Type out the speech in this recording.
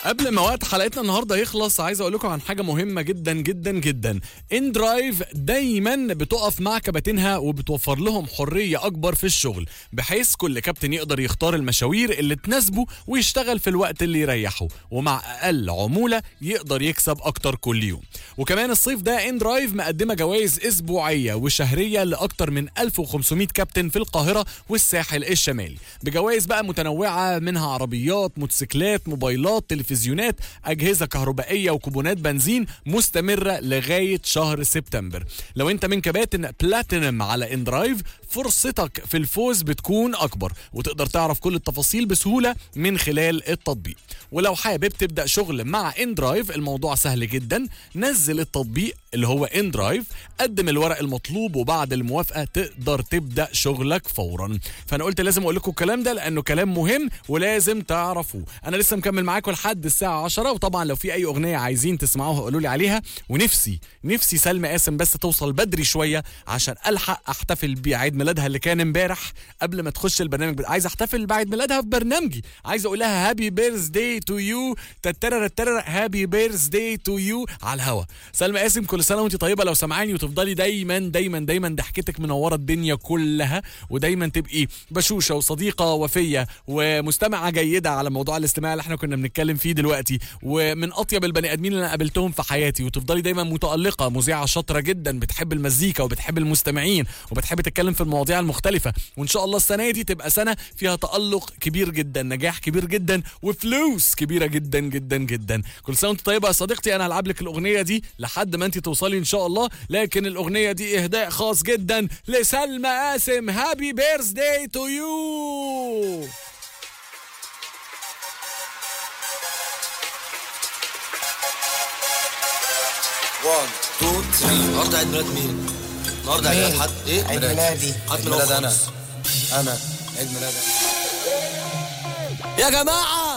قبل ما وقت حلقتنا النهارده يخلص عايز اقول لكم عن حاجه مهمه جدا جدا جدا ان درايف دايما بتقف مع كباتنها وبتوفر لهم حريه اكبر في الشغل بحيث كل كابتن يقدر يختار المشاوير اللي تناسبه ويشتغل في الوقت اللي يريحه ومع اقل عموله يقدر يكسب اكتر كل يوم وكمان الصيف ده ان درايف مقدمه جوائز اسبوعيه وشهريه لاكتر من 1500 كابتن في القاهره والساحل الشمالي بجوائز بقى متنوعه منها عربيات موتوسيكلات موبايلات تلفزيونات اجهزه كهربائيه وكوبونات بنزين مستمره لغايه شهر سبتمبر لو انت من كباتن بلاتينم على ان درايف فرصتك في الفوز بتكون اكبر وتقدر تعرف كل التفاصيل بسهوله من خلال التطبيق ولو حابب تبدا شغل مع ان درايف الموضوع سهل جدا نزل التطبيق اللي هو ان درايف قدم الورق المطلوب وبعد الموافقه تقدر تبدا شغلك فورا فانا قلت لازم اقول لكم الكلام ده لانه كلام مهم ولازم تعرفوه انا لسه مكمل معاكم لحد الساعه 10 وطبعا لو في اي اغنيه عايزين تسمعوها قولوا لي عليها ونفسي نفسي سلمى قاسم بس توصل بدري شويه عشان الحق احتفل بعيد ميلادها اللي كان امبارح قبل ما تخش البرنامج عايز احتفل بعيد ميلادها في برنامجي عايز اقول لها هابي بيرث داي تو يو تترر تترر هابي بيرث داي تو يو على الهوا سلمى قاسم كل سنه وانت طيبه لو سمعاني وتفضلي دايما دايما دايما ضحكتك منوره الدنيا كلها ودايما تبقي بشوشه وصديقه وفيه ومستمعه جيده على موضوع الاستماع اللي احنا كنا بنتكلم فيه دلوقتي ومن اطيب البني ادمين اللي انا قابلتهم في حياتي وتفضلي دايما متالقه مذيعه شاطره جدا بتحب المزيكا وبتحب المستمعين وبتحب تتكلم في المواضيع المختلفه وان شاء الله السنه دي تبقى سنه فيها تالق كبير جدا نجاح كبير جدا وفلوس كبيره جدا جدا جدا كل سنه وانت طيبه يا صديقتي انا هلعب لك الاغنيه دي لحد ما انت توصلي ان شاء الله لكن الاغنيه دي اهداء خاص جدا لسلمى قاسم هابي بيرث داي تو يو وان تو ثري النهارده عيد ميلاد مين؟ النهارده عيد ميلاد حد ايه؟ عيد ميلادي حد عيد من ميلاد انا خالص. انا عيد ميلادي يا جماعه